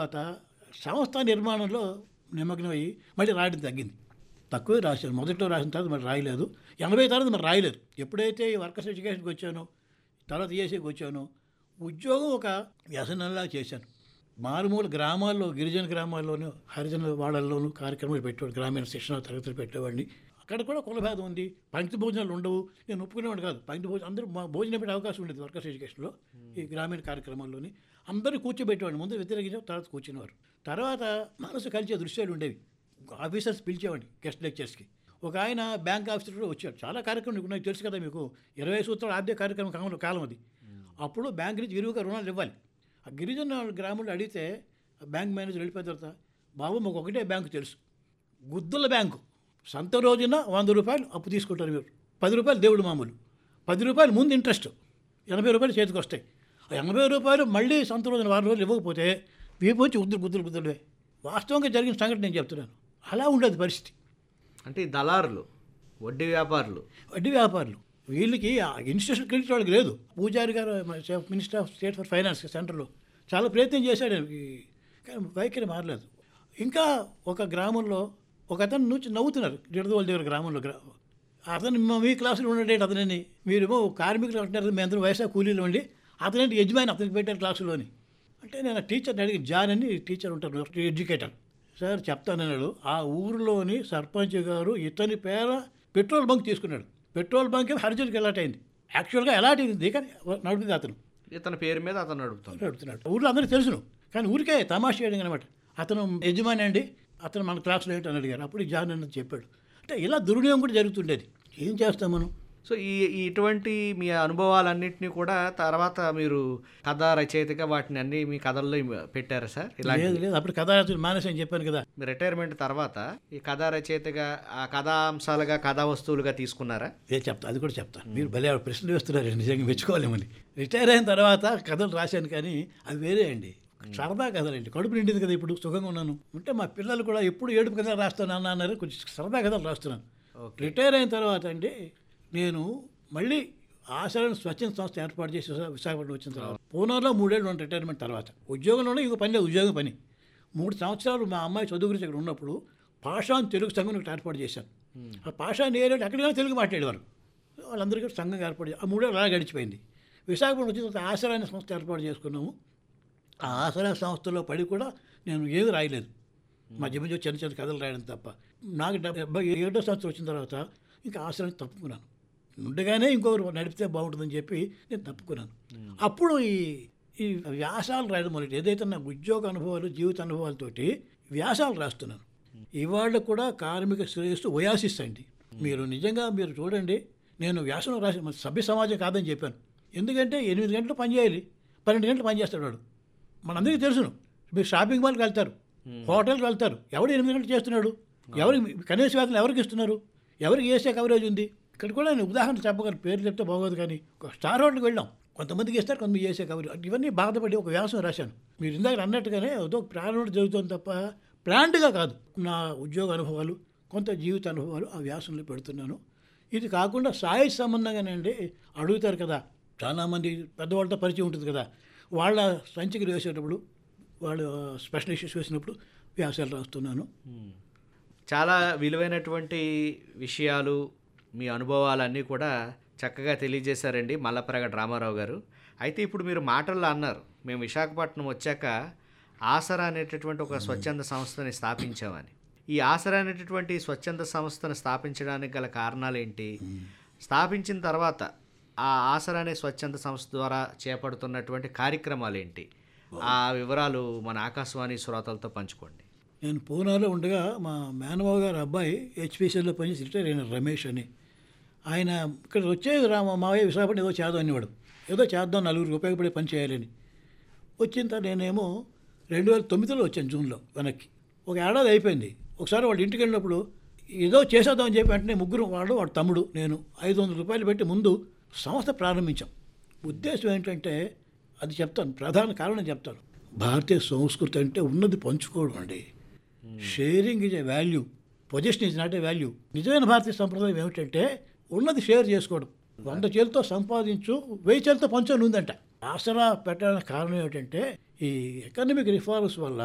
తర్వాత సంస్థ నిర్మాణంలో నిమగ్నమై మళ్ళీ రాయడం తగ్గింది తక్కువే రాశాను మొదట్లో రాసిన తర్వాత మరి రాయలేదు ఎనభై తర్వాత మరి రాయలేదు ఎప్పుడైతే ఈ వర్కర్స్ ఎడ్యుకేషన్కి వచ్చానో తర్వాత ఈఎస్ఐకి వచ్చానో ఉద్యోగం ఒక వ్యసనంలా చేశాను మారుమూల గ్రామాల్లో గిరిజన గ్రామాల్లోనూ హరిజన వాడల్లోనూ కార్యక్రమాలు పెట్టేవాడు గ్రామీణ శిక్షణ తరగతులు పెట్టేవాడిని అక్కడ కూడా కులభేదం ఉంది పంక్తి భోజనాలు ఉండవు నేను ఒప్పుకునేవాడు కాదు పంక్తి భోజనం అందరూ మా భోజనం పెట్టే అవకాశం ఉండేది వర్కర్స్ ఎడ్యుకేషన్లో ఈ గ్రామీణ కార్యక్రమాల్లోని అందరూ కూర్చోబెట్టేవాడిని ముందు వ్యతిరేకించాం తర్వాత కూర్చునేవారు తర్వాత మనసు కలిసే దృశ్యాలు ఉండేవి ఆఫీసర్స్ పిలిచేవాడిని గెస్ట్ లెక్చర్స్కి ఒక ఆయన బ్యాంక్ ఆఫీసర్ కూడా వచ్చాడు చాలా కార్యక్రమం నాకు తెలుసు కదా మీకు ఇరవై సూత్రాలు ఆర్థిక కార్యక్రమం కాలం కాలం అది అప్పుడు బ్యాంక్ నుంచి విరివిగా రుణాలు ఇవ్వాలి ఆ గిరిజన గ్రామంలో అడిగితే ఆ బ్యాంక్ మేనేజర్ వెళ్ళిపోయిన తర్వాత బాబు మాకు ఒకటే బ్యాంకు తెలుసు గుద్దుల బ్యాంకు సంత రోజున వంద రూపాయలు అప్పు తీసుకుంటారు మీరు పది రూపాయలు దేవుడు మామూలు పది రూపాయలు ముందు ఇంట్రెస్ట్ ఎనభై రూపాయలు చేతికి వస్తాయి ఆ ఎనభై రూపాయలు మళ్ళీ సంత రోజున వారం రోజులు ఇవ్వకపోతే వీపు వచ్చి గుద్దులు గుద్దులు గుద్దులే వాస్తవంగా జరిగిన సంఘటన నేను చెప్తున్నాను అలా ఉండేది పరిస్థితి అంటే ఈ దళారులు వడ్డీ వ్యాపారులు వడ్డీ వ్యాపారులు వీళ్ళకి ఆ ఇన్స్టిట్యూషన్ క్రెడిట్ వాళ్ళకి లేదు పూజారి గారు మన chief minister of state for finance సెంటర్లో చాలా ప్రయత్నం చేశాడు ఆయనకి. కానీ వైఖరి మారలేదు ఇంకా ఒక గ్రామంలో ఒక అతను నుంచి నవ్వుతున్నారు జిడదోల దగ్గర గ్రామంలో గ్రా అతను మా మీ క్లాసులో ఉండేటి అతనని మీరేమో కార్మికులు అంటున్నారు మీ అందరూ వయసా కూలీలు ఉండి అతనేంటి యజమాని అతనికి పెట్టారు క్లాసులోని అంటే నేను టీచర్ని అడిగి జాన్ అని టీచర్ ఉంటారు ఎడ్యుకేటర్ సార్ చెప్తానన్నాడు ఆ ఊరిలోని సర్పంచ్ గారు ఇతని పేర పెట్రోల్ బంక్ తీసుకున్నాడు పెట్రోల్ బంక్ ఏమో హరిజన్కి అలాట్ అయింది యాక్చువల్గా అలాట్ అయింది కానీ నడిపింది అతను ఇతని పేరు మీద అతను నడుపుతాడు నడుపుతున్నాడు ఊర్లో అందరికీ తెలుసును కానీ ఊరికే తమాషా చేయడం అనమాట అతను యజమాని అండి అతను మన క్లాస్లో ఏంటి అని అడిగారు అప్పుడు జాన్ అన్నది చెప్పాడు అంటే ఇలా దుర్వినియోగం కూడా జరుగుతుండేది ఏం చేస్తాం మనం సో ఈ ఈ ఇటువంటి మీ అనుభవాలన్నింటినీ కూడా తర్వాత మీరు కథ రచయితగా వాటిని అన్ని మీ కథల్లో పెట్టారా సార్ ఇలా లేదు లేదు అప్పుడు కథ రాత్రి మానేసని చెప్పాను కదా మీ రిటైర్మెంట్ తర్వాత ఈ కథా రచయితగా ఆ కథాంశాలుగా కథా వస్తువులుగా తీసుకున్నారా ఏ చెప్తా అది కూడా చెప్తాను మీరు భలే ప్రశ్నలు వేస్తున్నారు నిజంగా మెచ్చుకోలేమని రిటైర్ అయిన తర్వాత కథలు రాశాను కానీ అవి వేరే అండి సరదా కథలండి కడుపు నిండింది కదా ఇప్పుడు సుఖంగా ఉన్నాను అంటే మా పిల్లలు కూడా ఎప్పుడు ఏడుపు కథలు రాస్తాను అన్న అన్నారు కొంచెం సరదా కథలు రాస్తున్నాను రిటైర్ అయిన తర్వాత అండి నేను మళ్ళీ ఆశ్రయం స్వచ్ఛంద సంస్థ ఏర్పాటు చేసి విశా- విశాఖపట్నం వచ్చిన తర్వాత పూనాలో మూడేళ్ళు ఉన్న రిటైర్మెంట్ తర్వాత ఉద్యోగంలోనే ఇంకో పని లేదు ఉద్యోగం పని మూడు సంవత్సరాలు మా అమ్మాయి చదువు గురించి ఇక్కడ ఉన్నప్పుడు పాషాన్ తెలుగు సంఘం ఒకటి ఏర్పాటు చేశాను ఆ పాషాన్ ఏరియాలో ఎక్కడికైనా తెలుగు మాట్లాడేవారు వాళ్ళందరికీ సంఘం ఏర్పాటు చే- ఆ మూడేళ్ళు అలా గడిచిపోయింది విశాఖపట్నం వచ్చిన తర్వాత ఆశ్రయాన్ని సంస్థ ఏర్పాటు చేసుకున్నాము ఆ ఆశ్రయ సంస్థలో పడి కూడా నేను ఏమీ రాయలేదు మధ్య మధ్య చిన్న చిన్న కథలు రాయడం తప్ప నాకు డెబ్బై ఏడో సంవత్సరం వచ్చిన తర్వాత ఇంకా ఆశ్రయం తప్పుకున్నాను ఉండగానే ఇంకొకరు నడిపితే బాగుంటుందని చెప్పి నేను తప్పుకున్నాను అప్పుడు ఈ ఈ వ్యాసాలు రాయడం మొదటి ఏదైతే నా ఉద్యోగ అనుభవాలు జీవిత అనుభవాలతోటి వ్యాసాలు రాస్తున్నాను ఇవాళ కూడా కార్మిక శ్రేయస్సు ఓయాసిస్ అండి మీరు నిజంగా మీరు చూడండి నేను వ్యాసం రాసి మన సభ్య సమాజం కాదని చెప్పాను ఎందుకంటే ఎనిమిది గంటలు పని చేయాలి పన్నెండు గంటలు పని చేస్తాడు వాడు మనందరికీ తెలుసును మీరు షాపింగ్ మాల్కి వెళ్తారు హోటల్కి వెళ్తారు ఎవడు ఎనిమిది గంటలు చేస్తున్నాడు ఎవరికి కనీస వేతనం ఎవరికి ఇస్తున్నారు ఎవరికి వేసే కవరేజ్ ఉంది ఇక్కడ కూడా నేను ఉదాహరణ చెప్పగలను పేరు చెప్తే బాగోదు కానీ ఒక స్టార్ హోటల్కి వెళ్ళాం కొంతమందికి ఇస్తారు కొంతమంది చేసే కవరేజ్ ఇవన్నీ బాధపడి ఒక వ్యాసం రాశాను మీరు ఇందాక అన్నట్టుగానే ఏదో ప్రారంభం జరుగుతుంది తప్ప ప్లాంట్గా కాదు నా ఉద్యోగ అనుభవాలు కొంత జీవిత అనుభవాలు ఆ వ్యాసంలో పెడుతున్నాను ఇది కాకుండా సాయి సంబంధంగానండి అడుగుతారు కదా చాలామంది పెద్దవాళ్ళతో పరిచయం ఉంటుంది కదా వాళ్ళ సంచికి వేసేటప్పుడు వాళ్ళు స్పెషల్ ఇష్యూస్ వేసినప్పుడు వ్యాసాలు రాస్తున్నాను చాలా విలువైనటువంటి విషయాలు మీ అనుభవాలన్నీ కూడా చక్కగా తెలియజేశారండి మల్లప్రగడ రామారావు గారు అయితే ఇప్పుడు మీరు మాటల్లో అన్నారు మేము విశాఖపట్నం వచ్చాక ఆసరా అనేటటువంటి ఒక స్వచ్ఛంద సంస్థని స్థాపించామని ఈ ఆసరా అనేటటువంటి స్వచ్ఛంద సంస్థను స్థాపించడానికి గల కారణాలు ఏంటి స్థాపించిన తర్వాత ఆ ఆసరా అనే స్వచ్ఛంద సంస్థ ద్వారా చేపడుతున్నటువంటి కార్యక్రమాలు ఏంటి ఆ వివరాలు మన ఆకాశవాణి శ్రోతలతో పంచుకోండి నేను పూనాలో ఉండగా మా మేనబాబు గారు అబ్బాయి హెచ్పిసిఎల్లో పనిచేసి రిటైర్ అయిన రమేష్ అని ఆయన ఇక్కడ వచ్చే రా మా మావయ్య విశాఖపట్నం ఏదో చేద్దాం అనేవాడు ఏదో చేద్దాం నలుగురికి ఉపయోగపడే పని చేయాలని వచ్చిన తర్వాత నేనేమో రెండు వేల తొమ్మిదిలో వచ్చాను జూన్లో వెనక్కి ఒక ఏడాది అయిపోయింది ఒకసారి వాళ్ళ ఇంటికి వెళ్ళినప్పుడు ఏదో చేసేద్దాం అని చెప్పి వెంటనే ముగ్గురు వాడు వాడు తమ్ముడు నేను ఐదు వందల రూపాయలు పెట్టి ముందు సంస్థ ప్రారంభించాం ఉద్దేశం ఏంటంటే అది చెప్తాను ప్రధాన కారణం చెప్తాను భారతీయ సంస్కృతి అంటే ఉన్నది పంచుకోవడం అండి sharing is a value position is not a value నిజమైన భారతీయ సంప్రదాయం ఏమిటంటే ఉన్నది షేర్ చేసుకోవడం వంద చేలతో సంపాదించు వెయ్యి చేలతో పంచని ఉందంట ఆసరా పెట్టడానికి కారణం ఏమిటంటే ఈ ఎకనామిక్ రిఫార్మ్స్ వల్ల